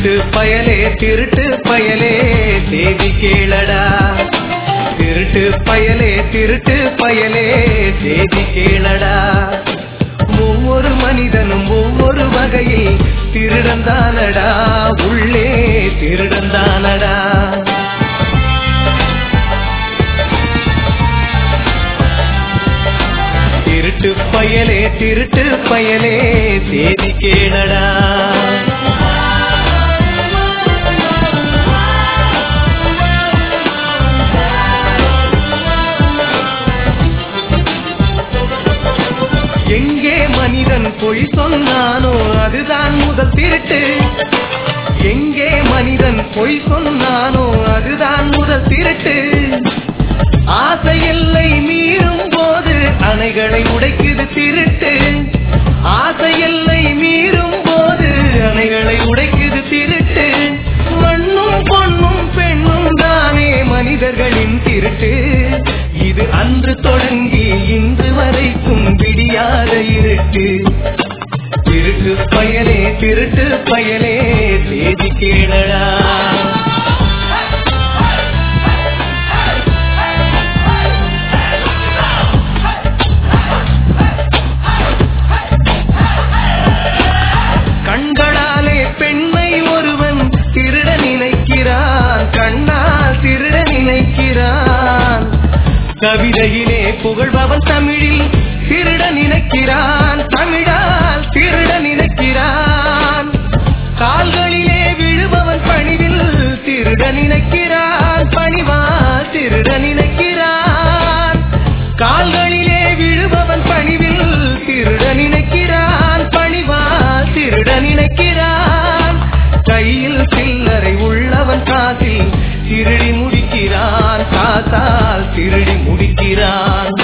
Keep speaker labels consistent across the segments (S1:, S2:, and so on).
S1: திருட்டு பயலே திருட்டு பயலே தேதி கேளடா திருட்டு பயலே திருட்டு பயலே தேதி கேளடா ஒவ்வொரு மனிதனும் ஒவ்வொரு வகையில் திருடந்தானடா உள்ளே திருடந்தானடா திருட்டு பயலே திருட்டு பயலே தேதி கேளடா எங்கே மனிதன் பொய் சொன்னானோ அதுதான் முதல் திருட்டு எங்கே மனிதன் பொய் சொன்னானோ அதுதான் முதல் திருட்டு ஆசை எல்லை மீறும் போது அணைகளை உடைக்குது திருட்டு ஆசை எல்லை மீறும் போது அணைகளை உடைக்குது திருட்டு மண்ணும் பொண்ணும் பெண்ணும் தானே மனிதர்களின் திருட்டு இது அன்று தொடங்கி இன்று வரைக்கும் விடியாத இருட்டு திருட்டு பயலே திருட்டு பயலே தேதி கேளடா கண்களாலே பெண்மை ஒருவன் திருட நினைக்கிறான் கண்ணால் திருட நினைக்கிறான் கவிதையிலே புகழ்பவன் தமிழில் திருட நினைக்கிறான் தமிழால் திருட நினைக்கிறான் கால்களிலே விழுபவன் பணிவில் திருட நினைக்கிறான் பணிவால் திருட நினைக்கிறான் கால்களிலே விழுபவன் பணிவில் திருட நினைக்கிறான் பணிவால் திருட நினைக்கிறான் கையில் சில்லறை உள்ளவன் காசில் திருடி முடிக்கிறான் காசால் திருடி முடிக்கிறான்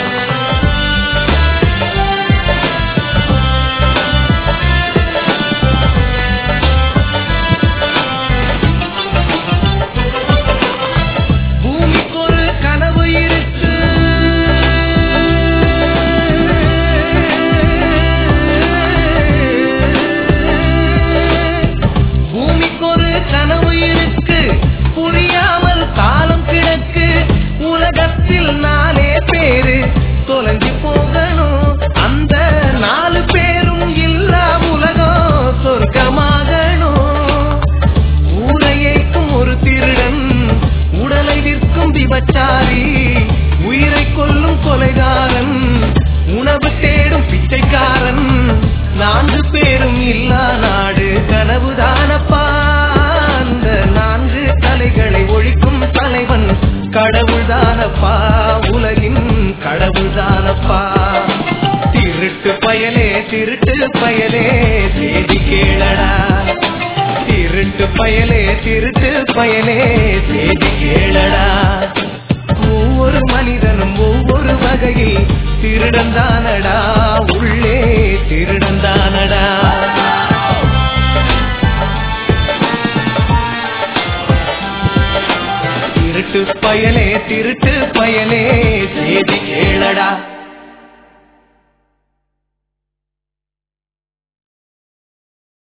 S1: பூமிக்கு ஒரு கனவு இருக்கு பூமிக்கு ஒரு கனவு இருக்கு புரியாமல் காலம் கிடக்கு உலகத்தில் நாலே பேரு தொலைஞ்சு போகணும் அந்த நாலு பேரும் இல்லா உலகம் சொர்க்கமாகணும் ஊரையேக்கும் ஒரு திருடன் உடலை விற்கும் விபச்சாரி உயிரை கொல்லும் கொலைகாரன் உணவு தேடும் பிச்சைக்காரன் நான்கு பேரும் இல்லா நாடு கனவுதானப்பா அந்த நான்கு தலைகளை ஒழிக்கும் தலைவன் கடவுள்தானப்பா உலகின் கடவுள்தானப்பா திருட்டு பயலே திருட்டு பயலே தேதி கேளடா திருட்டு பயலே திருட்டு பயலே தேதி கேளடா ஒவ்வொரு மனிதனும் ஒவ்வொரு வகையில் திருடந்தானடா உள்ளே திருடந்தானடா திருட்டு பயலே திருட்டு பயலே தேதி கேளடா